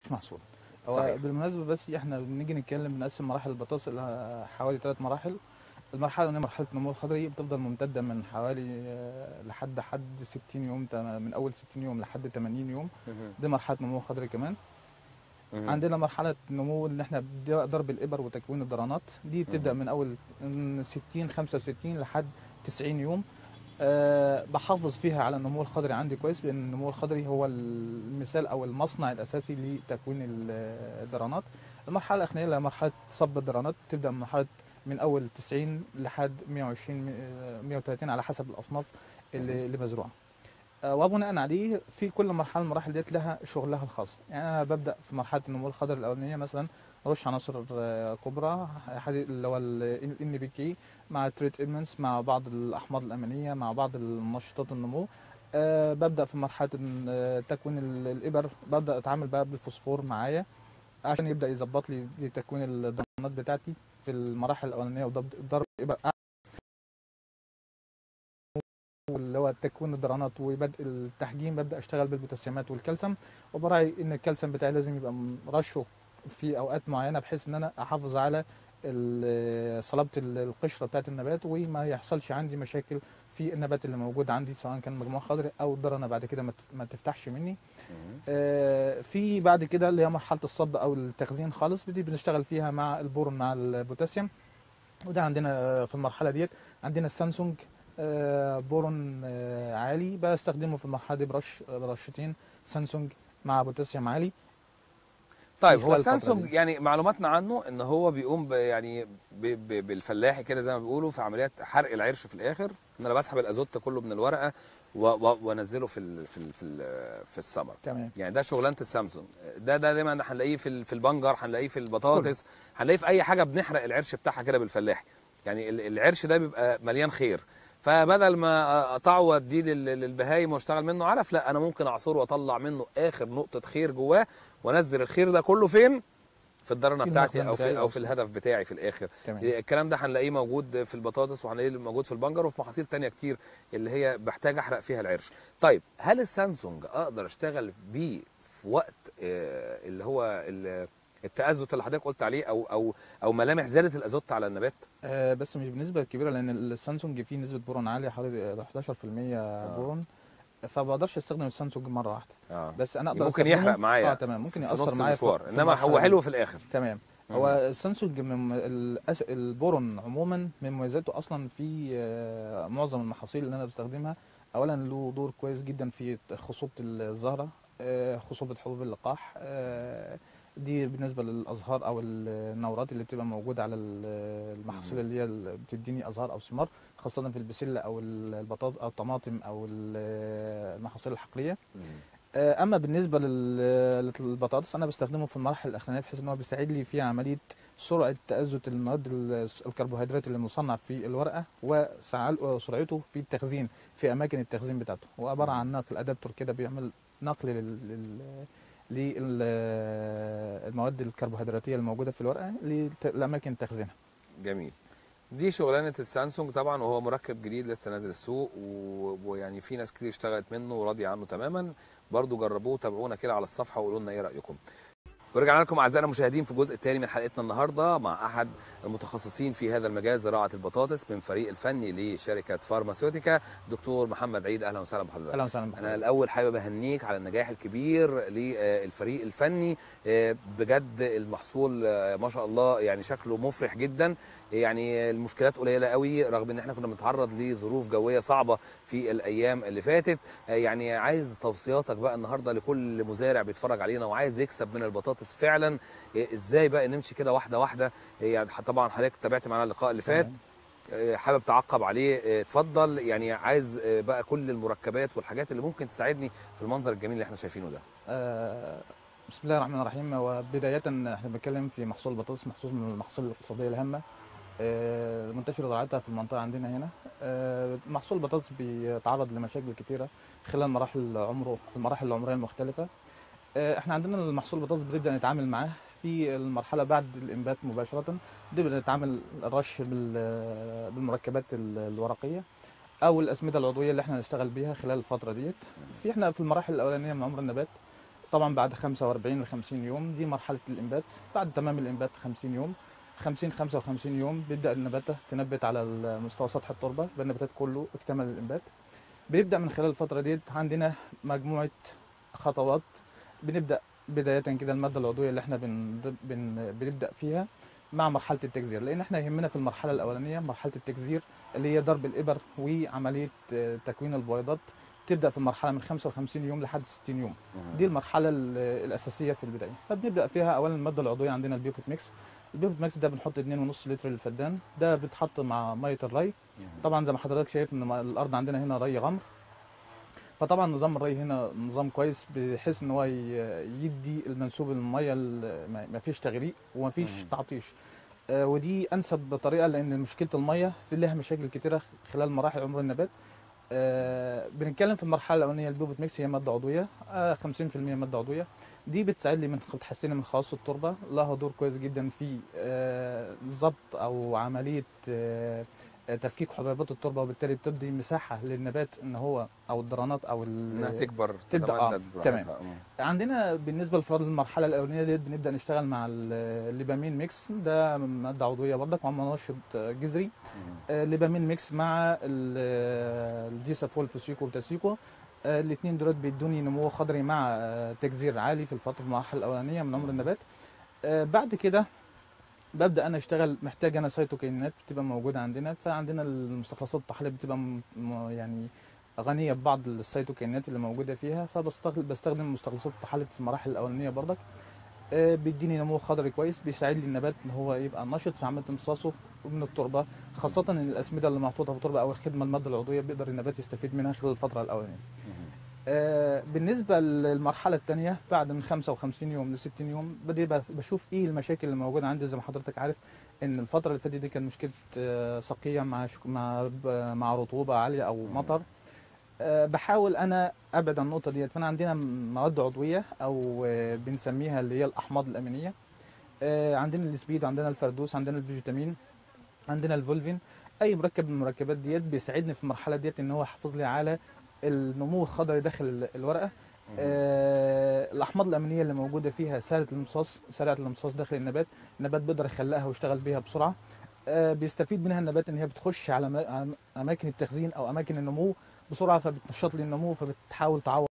محصول هو صحيح. بالمناسبه بس احنا بنيجي نتكلم بنقسم مراحل البطاطس الى حوالي ثلاث مراحل المرحله الاولانيه مرحله النمو الخضري بتفضل ممتده من حوالي آه، لحد حد 60 يوم تم- من اول 60 يوم لحد 80 يوم دي مرحله نمو خضري كمان مهم. عندنا مرحله نمو اللي احنا بدي- ضرب الابر وتكوين الدرانات دي بتبدا مهم. من اول من 60 65 لحد 90 يوم أه بحافظ فيها على النمو الخضري عندي كويس لان النمو الخضري هو المثال او المصنع الاساسي لتكوين ال- الدرانات المرحله الاخرانيه اللي هي مرحله صب الدرانات تبدا من مرحله من اول 90 لحد 120 آه، 130 على حسب الاصناف اللي اللي مزروعه آه، وبناء عليه في كل مرحله من المراحل ديت لها شغلها الخاص يعني انا ببدا في مرحله النمو الخضري الاولانيه مثلا رش عناصر آه، كبرى حديد اللي هو الان بي كي مع تريت ايلمنتس مع بعض الاحماض الامينيه مع بعض منشطات النمو أه ببدا في مرحله إن، آه، تكوين ال- الابر ببدا اتعامل بقى بالفوسفور معايا عشان يبدا يظبط لي لتكوين الضمانات بتاعتي في المراحل الاولانيه وضرب ضرب الابر اللي هو تكوين الدرانات وبدء التحجيم ببدا اشتغل بالبوتاسيومات والكالسيوم وبراعي ان الكالسيوم بتاعي لازم يبقى رشه في اوقات معينه بحيث ان انا احافظ على ال- صلابه ال- القشره بتاعت النبات وما يحصلش عندي مشاكل في النبات اللي موجود عندي سواء كان مجموعه خضري او الدرنه بعد كده ما تف- ما تفتحش مني مهم. آه، في بعد كده اللي هي مرحله الصب او التخزين خالص دي بنشتغل فيها مع البورون مع البوتاسيوم وده عندنا آه، في المرحله ديت عندنا السامسونج آه، بورون آه، عالي بستخدمه في المرحله دي برش برشتين سامسونج مع بوتاسيوم عالي طيب في هو خلال الفترة سامسونج دي. يعني معلوماتنا عنه ان هو بيقوم ب يعني ب ب بالفلاحي كده زي ما بيقولوا في عمليات حرق العرش في الاخر ان انا بسحب الازوت كله من الورقه و- و- وانزله في ال في ال في ال في الثمر تمام يعني ده شغلانه السامسونج ده ده دايما هنلاقيه في ال- في البنجر هنلاقيه في البطاطس هنلاقيه في اي حاجه بنحرق العرش بتاعها كده بالفلاحي يعني ال- العرش ده بيبقى مليان خير فبدل ما اقطعه واديه لل- للبهايم واشتغل منه علف لا انا ممكن اعصره واطلع منه اخر نقطه خير جواه وانزل الخير ده كله فين في الدرنه في بتاعتي المخزن او بتاعي في او في أصلاً. الهدف بتاعي في الاخر تمام الكلام ده هنلاقيه موجود في البطاطس وهنلاقيه موجود في البنجر وفي محاصيل تانية كتير اللي هي بحتاج احرق فيها العرش طيب هل السامسونج اقدر اشتغل بيه في وقت آه، اللي هو ال- التأزت اللي حضرتك قلت عليه او او او ملامح زياده الازوت على النبات آه، بس مش بنسبه كبيره لان السامسونج فيه نسبه بورون عاليه حوالي 11% بورون فبقدرش استخدم السامسونج مره واحده اه بس انا اقدر ممكن أستخدمه- يحرق معايا اه تمام ممكن في ياثر نص معايا في- المشوار في انما المرحلة هو دي. حلو في الاخر تمام هو السامسونج من الأس- البورون عموما من مميزاته اصلا في آه، معظم المحاصيل اللي انا بستخدمها اولا له دور كويس جدا في خصوبه الزهره آه، خصوبه حبوب اللقاح آه، دي بالنسبه للازهار او النورات اللي بتبقى موجوده على ال- المحاصيل اللي هي اللي بتديني ازهار او ثمار خاصه في البسله او البطاطا او الطماطم او ال- المحاصيل الحقليه آه، اما بالنسبه لل- للبطاطس انا بستخدمه في المراحل الاخرانيه بحيث ان هو بيساعد لي في عمليه سرعه تازت المواد ال- الكربوهيدرات اللي مصنع في الورقه وسع- وسرعته في التخزين في اماكن التخزين بتاعته هو عباره عن نقل ادابتور كده بيعمل نقل لل لل- للمواد الكربوهيدراتيه الموجوده في الورقه لت- لاماكن تخزينها جميل دي شغلانه السامسونج طبعا وهو مركب جديد لسه نازل السوق و- ويعني في ناس كتير اشتغلت منه وراضيه عنه تماما برضو جربوه تابعونا كده على الصفحه وقولوا لنا ايه رايكم ورجعنا لكم اعزائنا المشاهدين في الجزء الثاني من حلقتنا النهارده مع احد المتخصصين في هذا المجال زراعه البطاطس من فريق الفني لشركه فارماسيوتيكا دكتور محمد عيد اهلا وسهلا بحضرتك اهلا وسهلا انا بحضرتك. الاول حابب اهنيك على النجاح الكبير للفريق الفني آه، بجد المحصول آه، ما شاء الله يعني شكله مفرح جدا يعني المشكلات قليله قوي رغم ان احنا كنا بنتعرض لظروف جويه صعبه في الايام اللي فاتت آه، يعني عايز توصياتك بقى النهارده لكل مزارع بيتفرج علينا وعايز يكسب من البطاطس فعلا آه، ازاي بقى نمشي كده واحده واحده آه، يعني طبعا حضرتك تابعت معانا اللقاء اللي فات تمام. آه، حابب تعقب عليه آه، اتفضل يعني عايز آه، بقى كل المركبات والحاجات اللي ممكن تساعدني في المنظر الجميل اللي احنا شايفينه ده آه، بسم الله الرحمن الرحيم وبداية احنا بنتكلم في محصول البطاطس محصول من المحاصيل الاقتصادية الهامة آه، منتشرة زراعتها في المنطقة عندنا هنا آه، محصول البطاطس بيتعرض لمشاكل كتيرة خلال مراحل عمره المراحل العمرية المختلفة آه، احنا عندنا المحصول البطاطس بنبدأ نتعامل معاه في المرحلة بعد الإنبات مباشرة بنبدأ نتعامل الرش بال- بالمركبات ال- الورقية أو الأسمدة العضوية اللي احنا هنشتغل بيها خلال الفترة ديت في احنا في المراحل الأولانية من عمر النبات طبعا بعد 45 ل 50 يوم دي مرحله الانبات بعد تمام الانبات 50 يوم 50 55 يوم بيبدا النباتة تنبت على مستوى سطح التربه يبقى النباتات كله اكتمل الانبات بيبدا من خلال الفتره ديت عندنا مجموعه خطوات بنبدا بدايه كده الماده العضويه اللي احنا بن... بن... بنبدا فيها مع مرحله التجزير لان احنا يهمنا في المرحله الاولانيه مرحله التجزير اللي هي ضرب الابر وعمليه آه، تكوين البويضات تبدا في المرحله من 55 يوم لحد 60 يوم دي المرحله ال- الاساسيه في البدايه فبنبدا فيها اولا الماده العضويه عندنا البيوفيت ميكس البيوفيت ميكس ده بنحط 2.5 لتر للفدان ده بيتحط مع ميه الري طبعا زي ما حضرتك شايف ان ما- الارض عندنا هنا ري غمر فطبعا نظام الري هنا نظام كويس بحيث ان هو ي- يدي المنسوب الميه ال- ما ما فيش تغريق وما فيش مم. تعطيش آه، ودي انسب طريقه لان مشكله الميه في لها مشاكل كتيره خلال مراحل عمر النبات آه، بنتكلم في المرحله الاولانيه البيوفيت ميكس هي ماده عضويه آه، 50% ماده عضويه دي بتساعد لي من بتحسن لي من خواص التربه لها دور كويس جدا في آه، ضبط او عمليه آه، آه، تفكيك حبيبات التربه وبالتالي بتدي مساحه للنبات ان هو او الدرانات او ال- انها تكبر تبدأ، آه، تتمدد تمام. براحتها. مم. عندنا بالنسبه لفرد المرحله الاولانيه ديت بنبدا نشتغل مع ال- الليبامين ميكس ده ماده عضويه برضك ومنشط جذري مم. آه، ليبامين ميكس مع الجيسافول فوسيكو وتاسيكو الاثنين دول بيدوني نمو خضري مع آه، تجزير عالي في الفتره المرحله الاولانيه من عمر النبات آه، بعد كده ببدا انا اشتغل محتاج انا سيتوكينات بتبقى موجوده عندنا فعندنا المستخلصات الطحالب بتبقى م- م- يعني غنيه ببعض السيتوكينات اللي موجوده فيها فبستخدم بستخدم مستخلصات الطحالب في المراحل الاولانيه برضك آه، بيديني نمو خضري كويس بيساعد لي النبات ان هو يبقى نشط في عمليه امتصاصه من التربه خاصه ان الاسمده اللي محطوطه في التربه او الخدمه الماده العضويه بيقدر النبات يستفيد منها خلال الفتره الاولانيه مم. آه، بالنسبة للمرحلة الثانية بعد من 55 يوم ل 60 يوم بدي بس- بشوف ايه المشاكل اللي موجودة عندي زي ما حضرتك عارف ان الفترة اللي فاتت دي كان مشكلة آه، صقيع مع شك- مع ب- مع رطوبة عالية او مطر آه، بحاول انا ابعد عن النقطة ديت فانا عندنا مواد عضوية او آه، بنسميها اللي هي الاحماض الامينية آه، عندنا السبيد عندنا الفردوس عندنا الفيجيتامين عندنا الفولفين اي مركب من المركبات ديت بيساعدني في المرحله ديت ان هو يحافظ لي على النمو الخضري داخل ال- الورقه آه الاحماض الامينيه اللي موجوده فيها سهله الامتصاص سريعه الامتصاص داخل النبات النبات بيقدر يخلقها ويشتغل بيها بسرعه آه بيستفيد منها النبات ان هي بتخش على ما- على اماكن التخزين او اماكن النمو بسرعه فبتنشط لي النمو فبتحاول تعوض